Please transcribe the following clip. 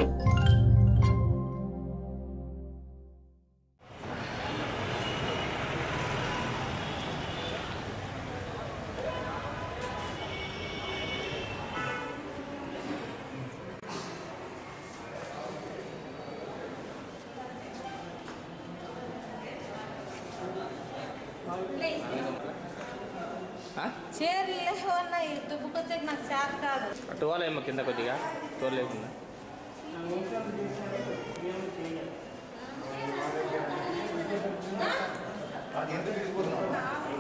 చీరలు లేవన్నా ఈ దుబ్బుకొచ్చే నాకు చేత కాదు టువాలేమో కింద కొద్దిగా టోల్ లేకుండా అది ఎంత తీసుకున్నావు